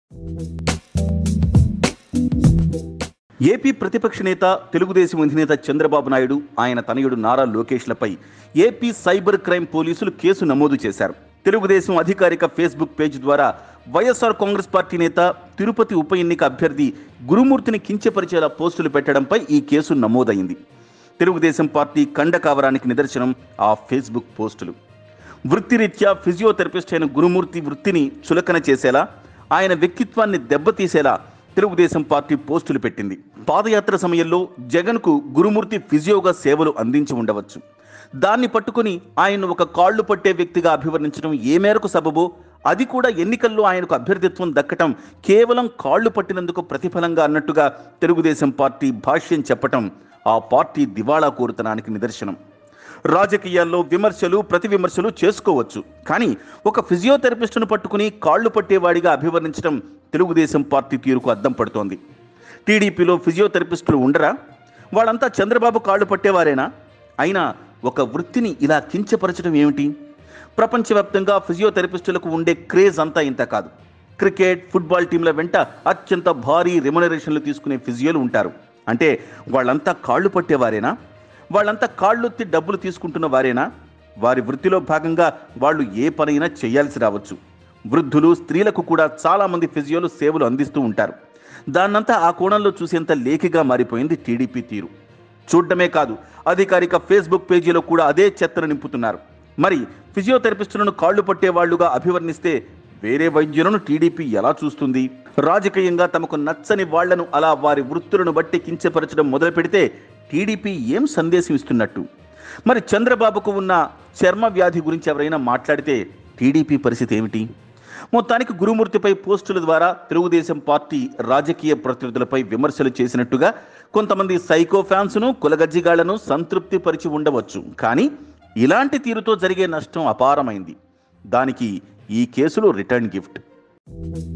AP ప్రతిపక్ష నేత తెలుగుదేశం అధినేత చంద్రబాబు నాయుడు ఆయన తనయుడు నారా లోకేష్లపై ఏపీ సైబర్ క్రైమ్ పోలీసులు కేసు నమోదు చేశారు తెలుగుదేశం అధికారిక ఫేస్బుక్ పేజ్ ద్వారా వైఎస్ఆర్ కాంగ్రెస్ పార్టీ నేత తిరుపతి ఉప ఎన్నిక అభ్యర్థి గురుమూర్తిని కించపరిచేలా పోస్టులు పెట్టడంపై ఈ కేసు నమోదైంది తెలుగుదేశం పార్టీ కండకావరానికి నిదర్శనం ఆ ఫేస్బుక్ పోస్టులు వృత్తిరీత్యా ఫిజియోథెరపిస్ట్ అయిన గురుమూర్తి వృత్తిని చులకన చేసేలా ఆయన వ్యక్తిత్వాన్ని దెబ్బతీసేలా తెలుగుదేశం పార్టీ పోస్టులు పెట్టింది పాదయాత్ర సమయంలో జగన్కు గురుమూర్తి ఫిజియోగా సేవలు అందించి ఉండవచ్చు దాన్ని పట్టుకుని ఆయన్ను ఒక కాళ్ళు పట్టే వ్యక్తిగా అభివర్ణించడం ఏ మేరకు సబబో అది కూడా ఎన్నికల్లో ఆయనకు అభ్యర్థిత్వం దక్కటం కేవలం కాళ్ళు పట్టినందుకు ప్రతిఫలంగా అన్నట్టుగా తెలుగుదేశం పార్టీ భాష్యం చెప్పటం ఆ పార్టీ దివాళా కోరుతనానికి నిదర్శనం రాజకీయాల్లో విమర్శలు ప్రతి విమర్శలు చేసుకోవచ్చు కానీ ఒక ఫిజియోథెరపిస్టును పట్టుకుని కాళ్ళు పట్టేవాడిగా అభివర్ణించడం తెలుగుదేశం పార్టీ తీరుకు అద్దం పడుతోంది టీడీపీలో ఫిజియోథెరపిస్టులు ఉండరా వాళ్ళంతా చంద్రబాబు కాళ్ళు పట్టేవారేనా అయినా ఒక వృత్తిని ఇలా కించపరచడం ఏమిటి ప్రపంచవ్యాప్తంగా ఫిజియోథెరపిస్టులకు ఉండే క్రేజ్ అంతా ఇంత కాదు క్రికెట్ ఫుట్బాల్ టీంల వెంట అత్యంత భారీ రెమ్యునరేషన్లు తీసుకునే ఫిజియోలు ఉంటారు అంటే వాళ్ళంతా కాళ్ళు పట్టేవారేనా వాళ్ళంతా కాళ్ళొత్తి డబ్బులు తీసుకుంటున్న వారేనా వారి వృత్తిలో భాగంగా వాళ్ళు ఏ పనైనా చేయాల్సి రావచ్చు వృద్ధులు స్త్రీలకు కూడా చాలామంది ఫిజియోలు సేవలు అందిస్తూ ఉంటారు దాన్నంతా ఆ కోణంలో చూసేంత లేఖిగా మారిపోయింది టీడీపీ తీరు చూడడమే కాదు అధికారిక ఫేస్బుక్ పేజీలో కూడా అదే చెత్తను నింపుతున్నారు మరి ఫిజియోథెరపిస్టులను కాళ్ళు పట్టేవాళ్లుగా అభివర్ణిస్తే వేరే వైద్యులను టీడీపీ ఎలా చూస్తుంది రాజకీయంగా తమకు నచ్చని వాళ్లను అలా వారి వృత్తులను బట్టి కించపరచడం మొదలు పెడితే టీడీపీ ఏం సందేశం ఇస్తున్నట్టు మరి చంద్రబాబుకు ఉన్న చర్మ వ్యాధి గురించి ఎవరైనా మాట్లాడితే టీడీపీ పరిస్థితి ఏమిటి మొత్తానికి గురుమూర్తిపై పోస్టుల ద్వారా తెలుగుదేశం పార్టీ రాజకీయ ప్రతినిధులపై విమర్శలు చేసినట్టుగా కొంతమంది సైకో ఫ్యాన్స్ను కులగజ్జిగాళ్లను సంతృప్తి పరిచి ఉండవచ్చు కానీ ఇలాంటి తీరుతో జరిగే నష్టం అపారమైంది దానికి ఈ కేసులో రిటర్న్ గిఫ్ట్